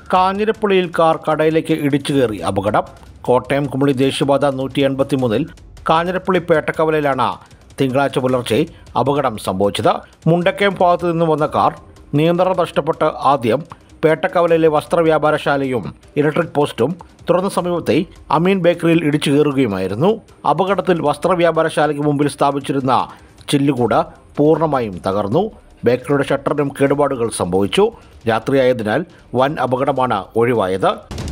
കാഞ്ഞിരപ്പള്ളിയിൽ car കടയിലേക്ക് ഇടിച്ചു കയറി അപകടം കോട്ടയം കുമളി ദേശീയപാത നൂറ്റി എൺപത്തി മൂന്നിൽ കാഞ്ഞിരപ്പള്ളി പേട്ടക്കവലയിലാണ് തിങ്കളാഴ്ച പുലർച്ചെ അപകടം സംഭവിച്ചത് മുണ്ടക്കയം ഭാഗത്തു നിന്ന് വന്ന കാർ നിയന്ത്രണം നഷ്ടപ്പെട്ട് ആദ്യം പേട്ടക്കവലയിലെ വസ്ത്രവ്യാപാരശാലയും ഇലക്ട്രിക് പോസ്റ്റും തുറന്ന സമീപത്തെ അമീൻ ബേക്കറിയിൽ ഇടിച്ചു കയറുകയുമായിരുന്നു അപകടത്തിൽ വസ്ത്രവ്യാപാരശാലയ്ക്ക് മുമ്പിൽ സ്ഥാപിച്ചിരുന്ന ചില്ലുകൂട് പൂർണ്ണമായും തകർന്നു ബേക്കറിയുടെ ഷട്ടറിനും കേടുപാടുകൾ സംഭവിച്ചു രാത്രിയായതിനാൽ വൻ അപകടമാണ് ഒഴിവായത്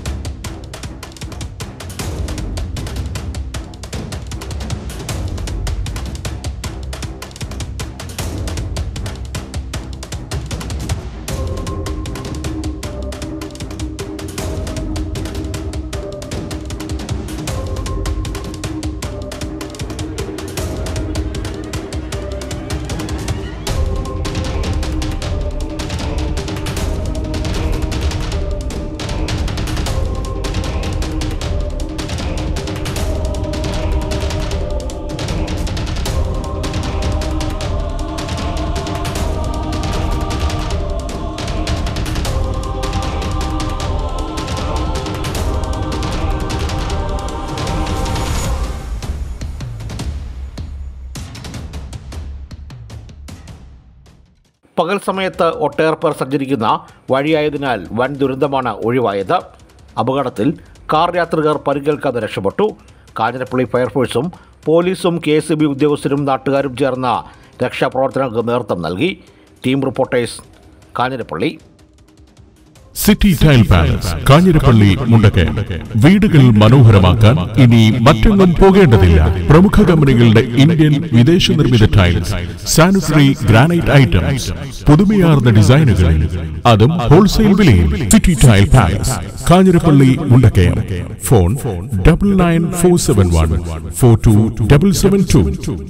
പകൽ സമയത്ത് ഒട്ടേറെ പേർ സഞ്ചരിക്കുന്ന വഴിയായതിനാൽ വൻ ദുരന്തമാണ് ഒഴിവായത് അപകടത്തിൽ കാർ യാത്രികർ പരിക്കേൽക്കാതെ രക്ഷപ്പെട്ടു കാഞ്ഞിരപ്പള്ളി ഫയർഫോഴ്സും പോലീസും കെ എസ് ബി ഉദ്യോഗസ്ഥരും നാട്ടുകാരും ചേർന്ന രക്ഷാപ്രവർത്തനങ്ങൾക്ക് നേതൃത്വം നൽകി team reporters Kanjirappally city tile palace Kanjirappally Mundakayam വീടുകൾ മനോഹരമാക്കാൻ ഇനി മറ്റെങ്ങും പോകേണ്ടതില്ല പ്രമുഖ കമ്പനികളുടെ ഇന്ത്യൻ വിദേശ നിർമ്മിത ടൈൽസ് സാനിറ്ററി ഗ്രാനൈറ്റ് ഐറ്റംസ് പുതുമയാർന്ന ഡിസൈനുകളിൽ അതും ഹോൾസെയിൽ വിലയിൽ city tile palace Kanjirappally Mundakayam phone double nine four seven one four two double seven to